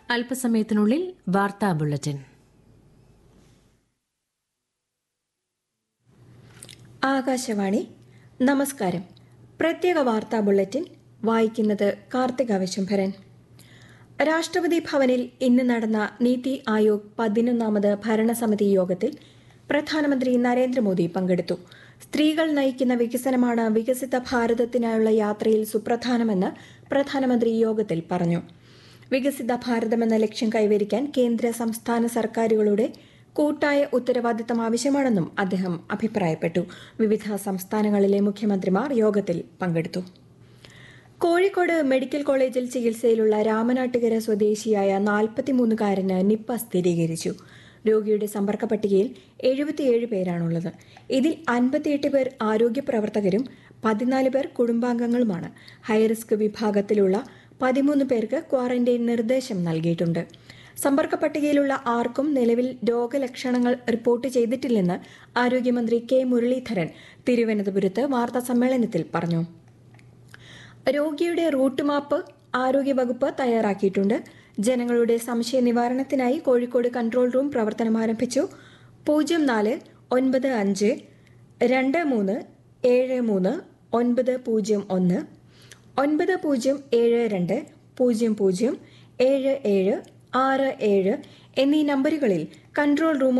അല്പസമയത്തിനുള്ളിൽ വാർത്താ ബുള്ളറ്റിൻ ആകാശവാണി നമസ്കാരം പ്രത്യേക വാർത്താ ബുള്ളറ്റിൻ വായിക്കുന്നത് കാർത്തിക വിശംഭരൻ രാഷ്ട്രപതി ഭവനിൽ ഇന്ന് നടന്ന നീതി ആയോഗ് പതിനൊന്നാമത് ഭരണസമിതി യോഗത്തിൽ പ്രധാനമന്ത്രി നരേന്ദ്രമോദി പങ്കെടുത്തു സ്ത്രീകൾ നയിക്കുന്ന വികസനമാണ് വികസിത ഭാരതത്തിനായുള്ള യാത്രയിൽ സുപ്രധാനമെന്ന് പ്രധാനമന്ത്രി യോഗത്തിൽ പറഞ്ഞു വികസിത ഭാരതമെന്ന ലക്ഷ്യം കൈവരിക്കാൻ കേന്ദ്ര സംസ്ഥാന സർക്കാരുകളുടെ കൂട്ടായ ഉത്തരവാദിത്തം ആവശ്യമാണെന്നും അദ്ദേഹം അഭിപ്രായപ്പെട്ടു വിവിധ സംസ്ഥാനങ്ങളിലെ മുഖ്യമന്ത്രിമാർ യോഗത്തിൽ പങ്കെടുത്തു കോഴിക്കോട് മെഡിക്കൽ കോളേജിൽ ചികിത്സയിലുള്ള രാമനാട്ടുകര സ്വദേശിയായ നാൽപ്പത്തിമൂന്നുകാരന് നിപ്പ സ്ഥിരീകരിച്ചു രോഗിയുടെ സമ്പർക്ക പട്ടികയിൽ എഴുപത്തിയേഴ് പേരാണുള്ളത് ഇതിൽ അൻപത്തിയെട്ട് പേർ ആരോഗ്യ പ്രവർത്തകരും പതിനാല് പേർ കുടുംബാംഗങ്ങളുമാണ് ഹൈറിസ്ക് വിഭാഗത്തിലുള്ള പതിമൂന്ന് പേർക്ക് ക്വാറന്റൈൻ നിർദ്ദേശം നൽകിയിട്ടുണ്ട് സമ്പർക്ക പട്ടികയിലുള്ള ആർക്കും നിലവിൽ രോഗലക്ഷണങ്ങൾ റിപ്പോർട്ട് ചെയ്തിട്ടില്ലെന്ന് ആരോഗ്യമന്ത്രി കെ മുരളീധരൻ തിരുവനന്തപുരത്ത് വാർത്താ സമ്മേളനത്തിൽ പറഞ്ഞു രോഗിയുടെ റൂട്ട് മാപ്പ് ആരോഗ്യവകുപ്പ് തയ്യാറാക്കിയിട്ടുണ്ട് ജനങ്ങളുടെ സംശയ നിവാരണത്തിനായി കോഴിക്കോട് കൺട്രോൾ റൂം പ്രവർത്തനം ആരംഭിച്ചു പൂജ്യം നാല് ഒൻപത് അഞ്ച് രണ്ട് മൂന്ന് ഏഴ് മൂന്ന് ഒൻപത് പൂജ്യം ഒന്ന് ഒൻപത് പൂജ്യം ഏഴ് രണ്ട് പൂജ്യം പൂജ്യം ഏഴ് ഏഴ് ആറ് ഏഴ് എന്നീ നമ്പറുകളിൽ കൺട്രോൾ റൂം